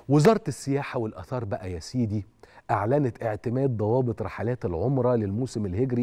وزارة السياحة والآثار بقى يا سيدي أعلنت اعتماد ضوابط رحلات العمرة للموسم الهجري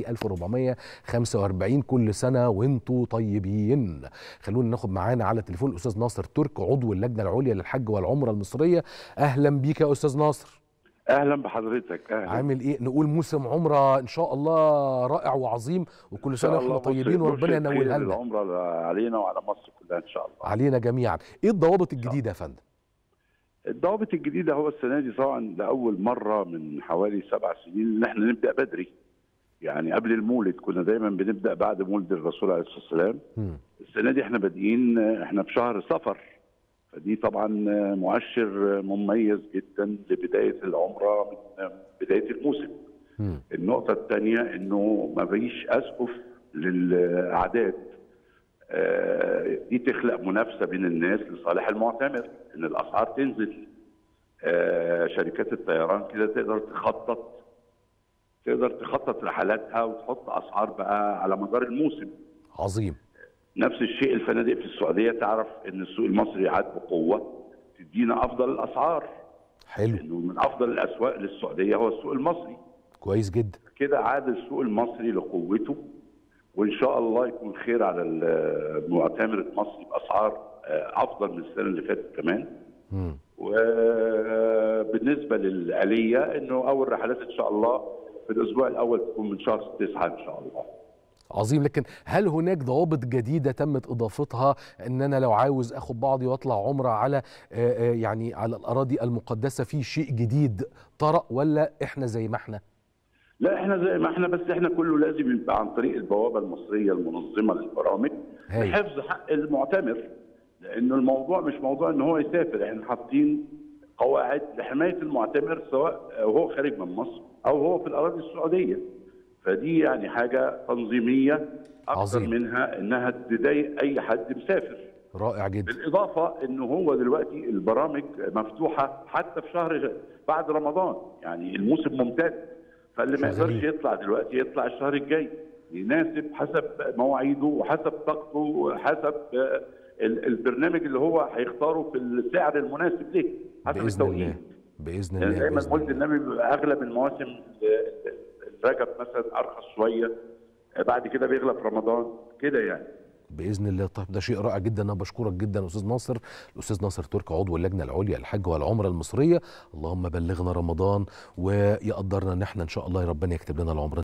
1445 كل سنة وانتوا طيبين خلونا ناخد معانا على التليفون الأستاذ ناصر ترك عضو اللجنة العليا للحج والعمرة المصرية أهلا بيك يا أستاذ ناصر اهلا بحضرتك اهلا عامل ايه نقول موسم عمرة إن شاء الله رائع وعظيم وكل سنة واحنا طيبين وربنا ينولها لنا العمره علينا وعلى مصر كلها ان شاء الله علينا جميعا ايه الضوابط الجديدة يا فندم الضوابط الجديده هو السنه دي طبعا لاول مره من حوالي سبع سنين ان احنا نبدا بدري يعني قبل المولد كنا دايما بنبدا بعد مولد الرسول عليه الصلاه والسلام مم. السنه دي احنا بادئين احنا في شهر صفر فدي طبعا مؤشر مميز جدا لبدايه العمره من بدايه الموسم مم. النقطة الثانية انه ما فيش اسقف للاعداد آه، دي تخلق منافسة بين الناس لصالح المعتمر ان الاسعار تنزل آه، شركات الطيران كده تقدر تخطط تقدر تخطط رحلاتها وتحط اسعار بقى على مدار الموسم عظيم نفس الشيء الفنادق في السعودية تعرف ان السوق المصري عاد بقوة تدينا افضل الاسعار حلو انه من افضل الاسواق للسعودية هو السوق المصري كويس جدا كده عاد السوق المصري لقوته وان شاء الله يكون خير على المعتمر المصري باسعار آه، افضل من السنه اللي فاتت كمان مم. وبالنسبه للاليه انه اول رحلات ان شاء الله في الاسبوع الاول تكون من شهر 9 ان شاء الله عظيم لكن هل هناك ضوابط جديدة تمت إضافتها أن أنا لو عاوز أخد بعضي وأطلع عمرة على آه، آه، يعني على الأراضي المقدسة في شيء جديد طرأ ولا إحنا زي ما إحنا؟ لا احنا زي ما احنا بس احنا كله لازم يبقى عن طريق البوابه المصريه المنظمه للبرامج هاي. لحفظ حق المعتمر لانه الموضوع مش موضوع ان هو يسافر احنا حاطين قواعد لحمايه المعتمر سواء هو خارج من مصر او هو في الاراضي السعوديه فدي يعني حاجه تنظيميه اكثر عظيم. منها انها تضايق اي حد مسافر رائع جدا بالاضافه انه هو دلوقتي البرامج مفتوحه حتى في شهر بعد رمضان يعني الموسم ممتد فاللي ما شغالين. يقدرش يطلع دلوقتي يطلع الشهر الجاي يناسب حسب مواعيده وحسب طاقته وحسب آه، ال- البرنامج اللي هو هيختاره في السعر المناسب ليه حسب بإذن التوقيت الله بإذن يعني الله دايما بإذن قلت الله النبي بيبقى اغلب المواسم ال- ال- الرجب مثلا ارخص شويه آه، بعد كده بيغلى في رمضان كده يعني باذن الله طيب ده شيء رائع جدا انا بشكرك جدا استاذ ناصر الاستاذ ناصر ترك عضو اللجنه العليا للحج والعمره المصريه اللهم بلغنا رمضان ويقدرنا ان احنا ان شاء الله ربنا يكتب لنا العمره